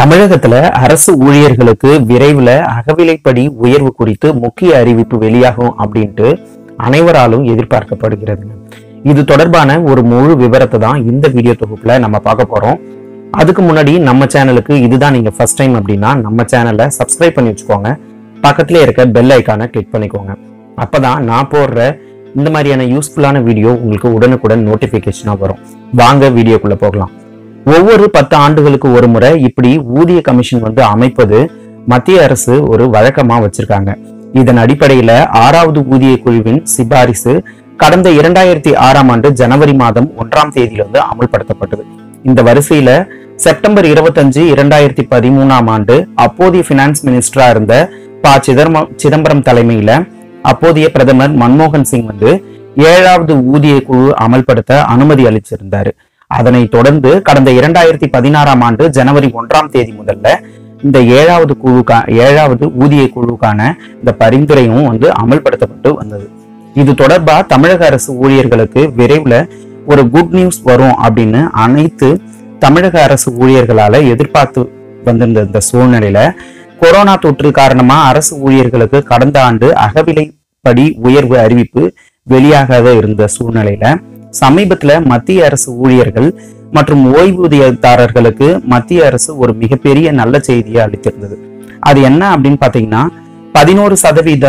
தமிழகத்துல அரசு ஊழியர்களுக்கு விரைவில் அகவிலைப்படி உயர்வு குறித்து முக்கிய அறிவிப்பு வெளியாகும் அப்படின்ட்டு அனைவராலும் எதிர்பார்க்கப்படுகிறது இது தொடர்பான ஒரு முழு விவரத்தை தான் இந்த வீடியோ தொகுப்புல நம்ம பார்க்க போறோம் அதுக்கு முன்னாடி நம்ம சேனலுக்கு இதுதான் நீங்க ஃபர்ஸ்ட் டைம் அப்படின்னா நம்ம சேனலை சப்ஸ்கிரைப் பண்ணி வச்சுக்கோங்க பக்கத்துல இருக்க பெல் ஐக்கானை கிளிக் பண்ணிக்கோங்க அப்பதான் நான் போடுற இந்த மாதிரியான யூஸ்ஃபுல்லான வீடியோ உங்களுக்கு உடனுக்குடன் நோட்டிபிகேஷனா வரும் வாங்க வீடியோக்குள்ள போகலாம் ஒவ்வொரு பத்து ஆண்டுகளுக்கு ஒரு முறை இப்படி ஊதிய கமிஷன் வந்து அமைப்பது மத்திய அரசு ஒரு வழக்கமா வச்சிருக்காங்க இதன் அடிப்படையில ஆறாவது ஊதிய குழுவின் சிபாரிசு கடந்த இரண்டாயிரத்தி ஆறாம் ஆண்டு ஜனவரி மாதம் ஒன்றாம் தேதியிலிருந்து அமல்படுத்தப்பட்டது இந்த வரிசையில செப்டம்பர் இருபத்தஞ்சு இரண்டாயிரத்தி பதிமூணாம் ஆண்டு அப்போதைய பினான்ஸ் மினிஸ்டரா இருந்த ப சிதம்பரம் சிதம்பரம் தலைமையில அப்போதைய பிரதமர் மன்மோகன் சிங் வந்து ஏழாவது ஊதிய குழு அமல்படுத்த அனுமதி அளிச்சிருந்தாரு அதனை தொடர்ந்து கடந்த இரண்டாயிரத்தி பதினாறாம் ஆண்டு ஜனவரி ஒன்றாம் தேதி முதல்ல இந்த ஏழாவது குழுக்கா ஏழாவது ஊதிய குழுக்கான இந்த பரிந்துரையும் வந்து அமல்படுத்தப்பட்டு வந்தது இது தொடர்பா தமிழக அரசு ஊழியர்களுக்கு விரைவில் ஒரு குட் நியூஸ் வரும் அப்படின்னு அனைத்து தமிழக அரசு ஊழியர்களால எதிர்பார்த்து வந்திருந்த இந்த சூழ்நிலையில கொரோனா தொற்று காரணமா அரசு ஊழியர்களுக்கு கடந்த ஆண்டு அகவிலைப்படி உயர்வு அறிவிப்பு வெளியாகாத இருந்த சூழ்நிலையில சமீபத்துல மத்திய அரசு ஊழியர்கள் மற்றும் ஓய்வூதியதாரர்களுக்கு மத்திய அரசு ஒரு மிகப்பெரிய நல்ல செய்தியை அளித்திருந்தது அது என்ன அப்படின்னு பாத்தீங்கன்னா பதினோரு சதவீத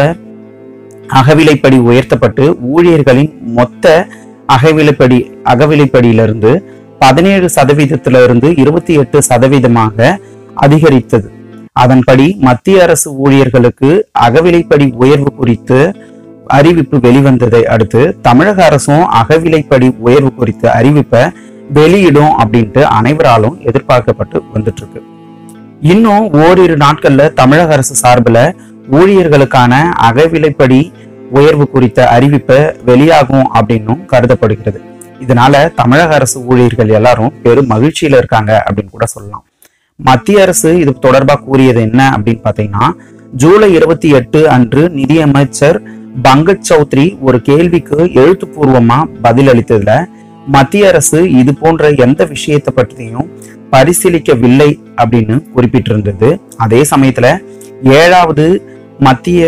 அகவிலைப்படி உயர்த்தப்பட்டு ஊழியர்களின் மொத்த அகவிலைப்படி அகவிலைப்படியிலிருந்து பதினேழு சதவீதத்திலிருந்து இருபத்தி எட்டு சதவீதமாக அதிகரித்தது அதன்படி மத்திய அரசு ஊழியர்களுக்கு அகவிலைப்படி உயர்வு குறித்து அறிவிப்பு வெளிவந்ததை அடுத்து தமிழக அரசும் அகவிலைப்படி உயர்வு குறித்த அறிவிப்பை வெளியிடும் அப்படின்ட்டு அனைவராலும் எதிர்பார்க்கப்பட்டு வந்துட்டு இருக்கு இன்னும் ஓரிரு நாட்கள்ல தமிழக அரசு சார்பில் ஊழியர்களுக்கான அகவிலைப்படி உயர்வு குறித்த அறிவிப்பை வெளியாகும் அப்படின்னும் கருதப்படுகிறது இதனால தமிழக அரசு ஊழியர்கள் எல்லாரும் பெரும் மகிழ்ச்சியில இருக்காங்க அப்படின்னு கூட சொல்லலாம் மத்திய அரசு இது தொடர்பா கூறியது என்ன அப்படின்னு பாத்தீங்கன்னா ஜூலை இருபத்தி எட்டு அன்று நிதியமைச்சர் பங்கஜ் சௌத்ரி ஒரு கேள்விக்கு எழுத்துப்பூர்வமா பதில் அளித்ததுல மத்திய அரசு இது போன்ற எந்த விஷயத்தை பற்றியும் பரிசீலிக்கவில்லை அப்படின்னு குறிப்பிட்டிருந்தது அதே சமயத்துல ஏழாவது மத்திய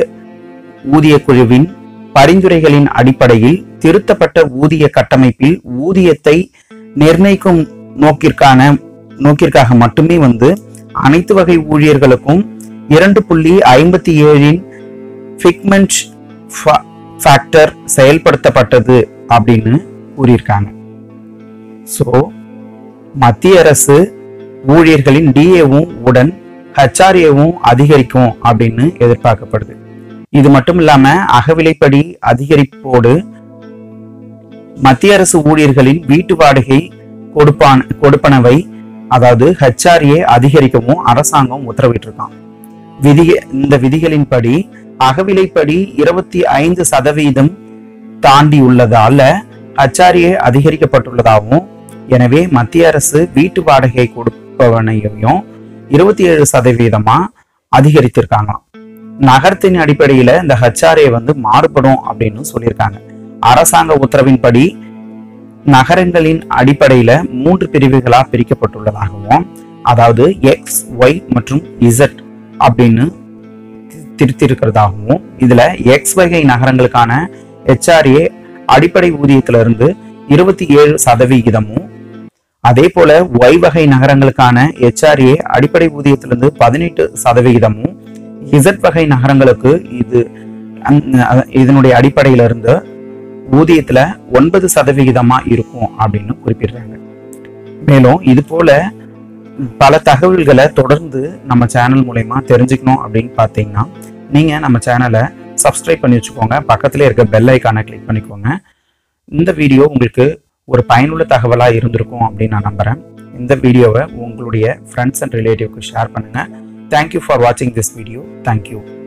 ஊதிய குழுவின் பரிந்துரைகளின் அடிப்படையில் திருத்தப்பட்ட ஊதிய கட்டமைப்பில் ஊதியத்தை நிர்ணயிக்கும் நோக்கிற்கான நோக்கிற்காக மட்டுமே வந்து அனைத்து வகை ஊழியர்களுக்கும் இரண்டு புள்ளி ஐம்பத்தி ஏழின் ஃபிக்மெண்ட் ஃபேக்டர் செயல்படுத்தப்பட்டது அப்படின்னு கூறியிருக்காங்க ஸோ மத்திய அரசு ஊழியர்களின் டிஏவும் உடன் ஹெச்ஆர்ஏவும் அதிகரிக்கும் அப்படின்னு எதிர்பார்க்கப்படுது இது மட்டும் இல்லாம அகவிலைப்படி அதிகரிப்போடு மத்திய அரசு ஊழியர்களின் வீட்டு வாடகை கொடுப்பான் கொடுப்பனவை அதாவது ஹெச்ஆர்ஏ அதிகரிக்கவும் அரசாங்கம் உத்தரவிட்டிருக்கான் விதி இந்த விதிகளின்படி அகவிலைப்படி இருபத்தி ஐந்து சதவீதம் தாண்டி உள்ளதால ஹெச்ஆர்ஏ அதிகரிக்கப்பட்டுள்ளதாகவும் எனவே மத்திய அரசு வீட்டு வாடகை கொடுப்பவனையும் இருபத்தி ஏழு சதவீதமா அதிகரித்திருக்காங்களாம் நகரத்தின் அடிப்படையில இந்த ஹெச்ஆர்ஏ வந்து மாறுபடும் அப்படின்னு சொல்லியிருக்காங்க அரசாங்க உத்தரவின்படி நகரங்களின் அடிப்படையில மூன்று பிரிவுகளா பிரிக்கப்பட்டுள்ளதாகவும் அதாவது எக்ஸ் ஒய் மற்றும் இசட் அப்படின்னு திருத்திருக்கிறதாகவும் இதுல எக்ஸ் வகை நகரங்களுக்கான ஹெச்ஆர்ஏ அடிப்படை ஊதியத்திலிருந்து இருபத்தி ஏழு சதவிகிதமும் அதே போல ஒய் வகை நகரங்களுக்கான ஹெச்ஆர்ஏ அடிப்படை ஊதியத்திலிருந்து பதினெட்டு சதவிகிதமும் இசட் வகை நகரங்களுக்கு இது அந்த- இதனுடைய அடிப்படையில இருந்து ஊதியத்துல ஒன்பது சதவிகிதமா இருக்கும் அப்படின்னு குறிப்பிடுறாங்க மேலும் இது போல பல தகவல்களை தொடர்ந்து நம்ம சேனல் மூலயமா தெரிஞ்சுக்கணும் அப்படின்னு பார்த்தீங்கன்னா நீங்க நம்ம சேனலை சப்ஸ்கிரைப் பண்ணி வச்சுக்கோங்க பக்கத்துல இருக்க பெல் ஐக்கானை கிளிக் பண்ணிக்கோங்க இந்த வீடியோ உங்களுக்கு ஒரு பயனுள்ள தகவலாக இருந்திருக்கும் அப்படின்னு நான் நம்புறேன் இந்த வீடியோவை உங்களுடைய ஃப்ரெண்ட்ஸ் அண்ட் ரிலேட்டிவ்க்கு ஷேர் பண்ணுங்க தேங்க்யூ ஃபார் வாட்சிங் திஸ் வீடியோ தேங்க்யூ